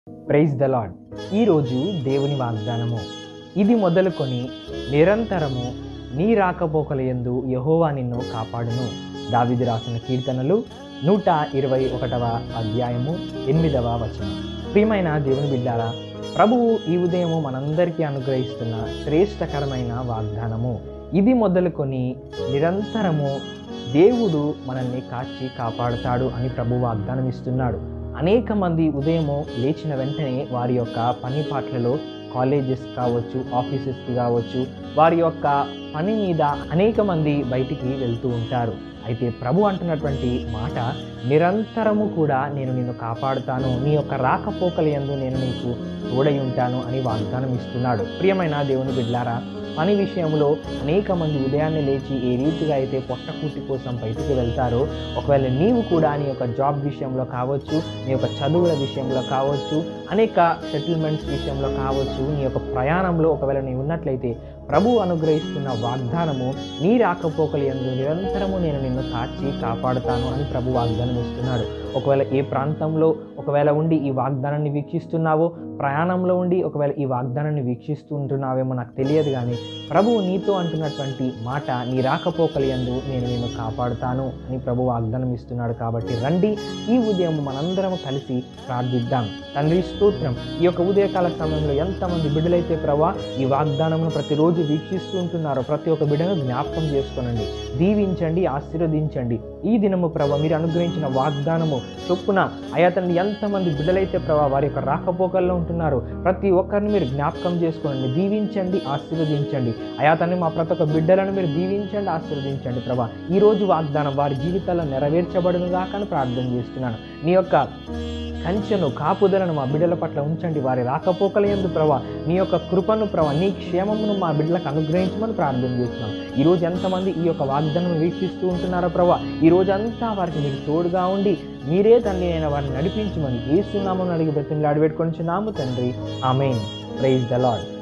praise the lord ఈరోజు దేవుని వాగ్దానము ఇది మొదలుకొని నిరంతరము నీ రాకపోకల యందు యహోవా నిన్ను కాపాడును దావిది రాసిన కీర్తనలు నూట ఇరవై ఒకటవ అధ్యాయము ఎనిమిదవ వచనం ప్రియమైన దేవుని బిడ్డారా ప్రభువు ఈ ఉదయము మనందరికీ అనుగ్రహిస్తున్న శ్రేష్టకరమైన వాగ్దానము ఇది మొదలుకొని నిరంతరము దేవుడు మనల్ని కాచి కాపాడుతాడు అని ప్రభు వాగ్దానం ఇస్తున్నాడు అనేక మంది ఉదయము లేచిన వెంటనే వారి యొక్క పని పాటలలో కాలేజెస్ కావచ్చు ఆఫీసెస్కి కావచ్చు వారి యొక్క పని మీద అనేక మంది బయటికి వెళ్తూ ఉంటారు అయితే ప్రభు అంటున్నటువంటి మాట నిరంతరము కూడా నేను నిన్ను కాపాడుతాను నీ యొక్క రాకపోకల యందు నేను నీకు తోడై ఉంటాను అని వాగ్దానం ఇస్తున్నాడు ప్రియమైన దేవుని బిడ్లారా పని విషయంలో అనేక మంది ఉదయాన్నే లేచి ఏ రీతిగా అయితే పొట్టకూటి కోసం బయటికి వెళ్తారో ఒకవేళ నీవు కూడా నీ యొక్క జాబ్ విషయంలో కావచ్చు నీ యొక్క చదువుల విషయంలో కావచ్చు అనేక సెటిల్మెంట్స్ విషయంలో కావచ్చు నీ యొక్క ప్రయాణంలో ఒకవేళ నీవు ఉన్నట్లయితే ప్రభు అనుగ్రహిస్తున్న వాగ్దానము నీ రాకపోకలు ఎందు నిరంతరము నేను నిన్ను కాచి కాపాడుతాను అని ప్రభు వాగ్దానం ఇస్తున్నాడు ఒకవేళ ఏ ప్రాంతంలో ఒకవేళ ఉండి ఈ వాగ్దానాన్ని వీక్షిస్తున్నావో ప్రయాణంలో ఉండి ఒకవేళ ఈ వాగ్దానాన్ని వీక్షిస్తూ ఉంటున్నావేమో నాకు తెలియదు కానీ ప్రభువు నీతో అంటున్నటువంటి మాట నీ రాకపోకలు యందు నేను నిన్ను కాపాడుతాను అని ప్రభు వాగ్దానం ఇస్తున్నాడు కాబట్టి రండి ఈ ఉదయం మనందరం కలిసి ప్రార్థిద్దాం తండ్రి స్తోత్రం ఈ యొక్క ఉదయకాల సమయంలో ఎంతమంది బిడ్డలైతే ప్రభా ఈ వాగ్దానమును ప్రతిరోజు వీక్షిస్తూ ఉంటున్నారో ప్రతి ఒక్క బిడ్డను జ్ఞాపకం చేసుకోనండి దీవించండి ఆశీర్వదించండి ఈ దినము ప్రభ మీరు అనుగ్రహించిన వాగ్దానము చొప్పున అయా తండ్రి ఎంతమంది బిడ్డలైతే ప్రభా వారి యొక్క రాకపోకల్లో ఉంటున్నారో ప్రతి ఒక్కరిని మీరు జ్ఞాపకం చేసుకోండి దీవించండి ఆశీర్వదించండి అయా తండ్రి మా ప్రతి ఒక్క బిడ్డలను మీరు దీవించండి ఆశీర్వదించండి ప్రభా ఈ రోజు వాగ్దానం వారి జీవితాల్లో నెరవేర్చబడును అని ప్రార్థన చేస్తున్నాను నీ యొక్క కంచెను కాపుదలను మా బిడ్డల పట్ల ఉంచండి వారి రాకపోకల ఎందు ప్రభా నీ యొక్క కృపను ప్రభా నీ క్షేమమును మా బిడ్డలకు అనుగ్రహించమని ప్రార్థన చేస్తున్నాం ఈ రోజు ఎంతమంది ఈ యొక్క వాగ్దానం వీక్షిస్తూ ఉంటున్నారో ప్రభా ఈ రోజంతా వారికి మీరు తోడుగా ఉండి మీరే తండ్రి అయిన వారిని నడిపించమని ఏ సున్నామని అడిగి బ్రతిని అడిపెట్టుకొని నాము తండ్రి ఆమెన్ ప్రైజ్ ద లాడ్